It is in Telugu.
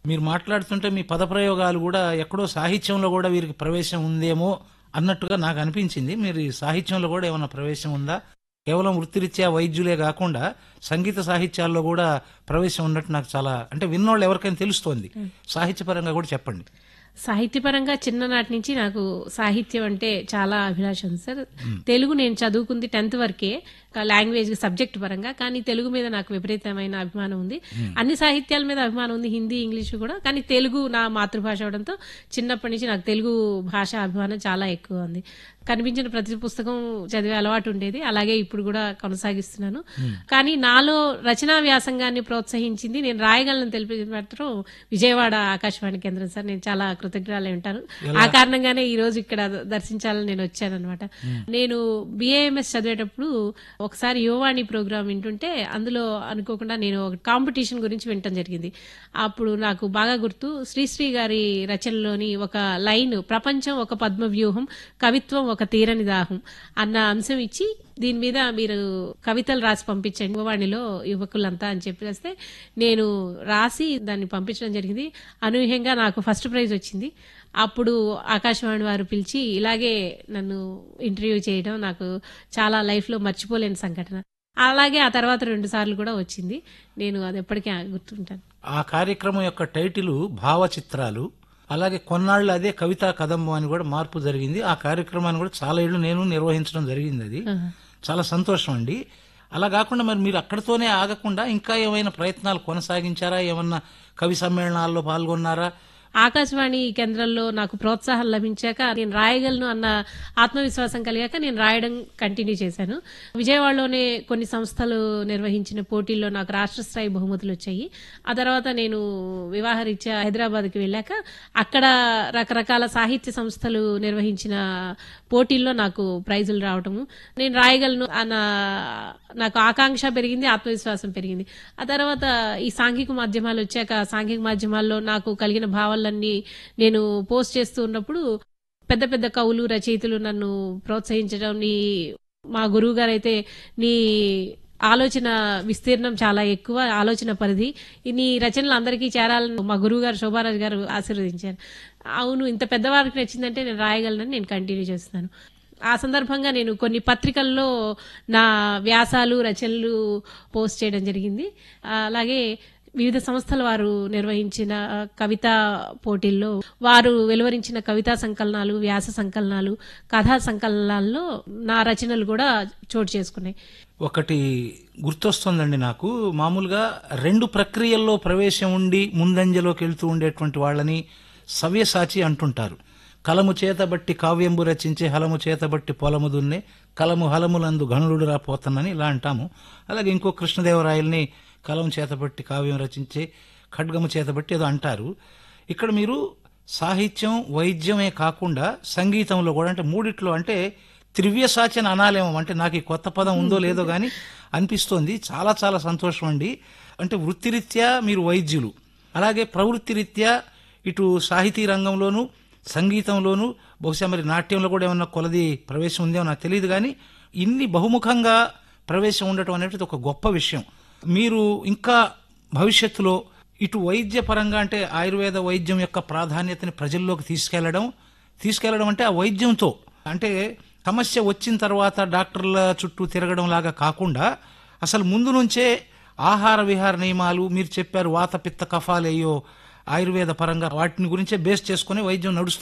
మీరు మాట్లాడుతుంటే మీ పదప్రయోగాలు కూడా ఎక్కడో సాహిత్యంలో కూడా వీరికి ప్రవేశం ఉందేమో అన్నట్టుగా నాకు అనిపించింది మీరు ఈ సాహిత్యంలో కూడా ఏమైనా ప్రవేశం ఉందా కేవలం వృత్తిరీత్యా వైద్యులే కాకుండా సంగీత సాహిత్యాల్లో కూడా ప్రవేశం ఉన్నట్టు నాకు చాలా అంటే విన్నోళ్ళు ఎవరికైనా తెలుస్తోంది సాహిత్యపరంగా కూడా చెప్పండి సాహిత్యపరంగా చిన్ననాటి నుంచి నాకు సాహిత్యం అంటే చాలా అభిలాష ఉంది సార్ తెలుగు నేను చదువుకుంది టెన్త్ వరకే లాంగ్వేజ్ సబ్జెక్ట్ పరంగా కానీ తెలుగు మీద నాకు విపరీతమైన అభిమానం ఉంది అన్ని సాహిత్యాల మీద అభిమానం ఉంది హిందీ ఇంగ్లీష్ కూడా కానీ తెలుగు నా మాతృభాష అవడంతో చిన్నప్పటి నుంచి నాకు తెలుగు భాష అభిమానం చాలా ఎక్కువ ఉంది కనిపించిన ప్రతి పుస్తకం చదివే అలవాటు ఉండేది అలాగే ఇప్పుడు కూడా కొనసాగిస్తున్నాను కానీ నాలో రచనా వ్యాసంగాన్ని ప్రోత్సహించింది నేను రాయగలను తెలిపి మాత్రం విజయవాడ ఆకాశవాణి కేంద్రం సార్ నేను చాలా కృతజ్ఞరాలే ఉంటాను ఆ కారణంగానే ఈ రోజు ఇక్కడ దర్శించాలని నేను వచ్చానన్నమాట నేను బిఏఎంఎస్ చదివేటప్పుడు ఒకసారి యువవాణి ప్రోగ్రామ్ వింటుంటే అందులో అనుకోకుండా నేను ఒక కాంపిటీషన్ గురించి వినటం జరిగింది అప్పుడు నాకు బాగా గుర్తు శ్రీశ్రీ గారి రచనలోని ఒక లైన్ ప్రపంచం ఒక పద్మ వ్యూహం కవిత్వం ఒక తీరని దాహం అన్న అంశం ఇచ్చి దీని మీద మీరు కవితలు రాసి పంపించండి యువవాణిలో యువకులంతా అని చెప్పేస్తే నేను రాసి దాన్ని పంపించడం జరిగింది అనూహ్యంగా నాకు ఫస్ట్ ప్రైజ్ వచ్చింది అప్పుడు ఆకాశవాణి వారు పిలిచి ఇలాగే నన్ను ఇంటర్వ్యూ చేయడం నాకు చాలా లైఫ్లో మర్చిపోలేని సంఘటన అలాగే ఆ తర్వాత రెండు సార్లు కూడా వచ్చింది నేను అది ఎప్పటికీ గుర్తుంటాను ఆ కార్యక్రమం యొక్క టైటిల్ భావచిత్రాలు అలాగే కొన్నాళ్ళు అదే కవితా కదంబం అని కూడా మార్పు జరిగింది ఆ కార్యక్రమాన్ని కూడా చాలా ఏళ్ళు నేను నిర్వహించడం జరిగింది అది చాలా సంతోషం అండి అలా కాకుండా మరి మీరు అక్కడితోనే ఆగకుండా ఇంకా ఏమైనా ప్రయత్నాలు కొనసాగించారా ఏమన్నా కవి సమ్మేళనాల్లో పాల్గొన్నారా ఆకాశవాణి కేంద్రంలో నాకు ప్రోత్సాహం లభించాక నేను రాయగలను అన్న ఆత్మవిశ్వాసం కలిగాక నేను రాయడం కంటిన్యూ చేశాను విజయవాడలోనే కొన్ని సంస్థలు నిర్వహించిన పోటీల్లో నాకు రాష్ట్ర స్థాయి బహుమతులు వచ్చాయి ఆ తర్వాత నేను వివాహరీత్యా హైదరాబాద్కి వెళ్ళాక అక్కడ రకరకాల సాహిత్య సంస్థలు నిర్వహించిన పోటీల్లో నాకు ప్రైజులు రావటము నేను రాయగలను అన్న నాకు ఆకాంక్ష పెరిగింది ఆత్మవిశ్వాసం పెరిగింది ఆ తర్వాత ఈ సాంఘిక మాధ్యమాలు వచ్చాక సాంఘిక మాధ్యమాల్లో నాకు కలిగిన భావాలన్నీ నేను పోస్ట్ చేస్తూ ఉన్నప్పుడు పెద్ద పెద్ద కవులు రచయితలు నన్ను ప్రోత్సహించడం నీ మా గురువు గారు అయితే నీ ఆలోచన విస్తీర్ణం చాలా ఎక్కువ ఆలోచన పరిధి నీ రచనలు అందరికీ చేరాలని మా గురువు గారు శోభారాజు గారు ఆశీర్వదించారు అవును ఇంత పెద్దవారికి నచ్చిందంటే నేను రాయగలనని నేను కంటిన్యూ చేస్తున్నాను ఆ సందర్భంగా నేను కొన్ని పత్రికల్లో నా వ్యాసాలు రచనలు పోస్ట్ చేయడం జరిగింది అలాగే వివిధ సంస్థల వారు నిర్వహించిన కవితా పోటీల్లో వారు వెలువరించిన కవితా సంకలనాలు వ్యాస సంకలనాలు కథా సంకలనాల్లో నా రచనలు కూడా చోటు చేసుకున్నాయి ఒకటి గుర్తొస్తుందండి నాకు మామూలుగా రెండు ప్రక్రియల్లో ప్రవేశం ఉండి ముందంజలోకి వెళ్తూ ఉండేటువంటి వాళ్ళని సవ్యసాచి అంటుంటారు కలము చేతబట్టి కావ్యంబు రచించే హలము చేతబట్టి పొలము దున్నే కలము హలములందు గణుడు రాపోతనని ఇలా అంటాము అలాగే ఇంకో కృష్ణదేవరాయల్ని కలం చేతబట్టి కావ్యం రచించే ఖడ్గము చేతబట్టి ఏదో అంటారు ఇక్కడ మీరు సాహిత్యం వైద్యమే కాకుండా సంగీతంలో కూడా అంటే మూడిట్లో అంటే త్రివ్యసాచి అని అనాలేమో అంటే నాకు ఈ కొత్త పదం ఉందో లేదో కానీ అనిపిస్తోంది చాలా చాలా సంతోషం అండి అంటే వృత్తిరీత్యా మీరు వైద్యులు అలాగే ప్రవృత్తిరీత్యా ఇటు సాహితీ రంగంలోనూ సంగీతంలోనూ బహుశా మరి నాట్యంలో కూడా ఏమన్నా కొలది ప్రవేశం ఉందేమో నాకు తెలియదు కానీ ఇన్ని బహుముఖంగా ప్రవేశం ఉండటం అనేది ఒక గొప్ప విషయం మీరు ఇంకా భవిష్యత్తులో ఇటు వైద్య పరంగా అంటే ఆయుర్వేద వైద్యం యొక్క ప్రాధాన్యతని ప్రజల్లోకి తీసుకెళ్లడం తీసుకెళ్లడం అంటే ఆ వైద్యంతో అంటే సమస్య వచ్చిన తర్వాత డాక్టర్ల చుట్టూ తిరగడం లాగా కాకుండా అసలు ముందు నుంచే ఆహార విహార నియమాలు మీరు చెప్పారు వాత పిత్త కఫాలేయో ఆయుర్వేద పరంగా వాటిని గురించే బేస్ చేసుకుని వైద్యం నడుస్తుంది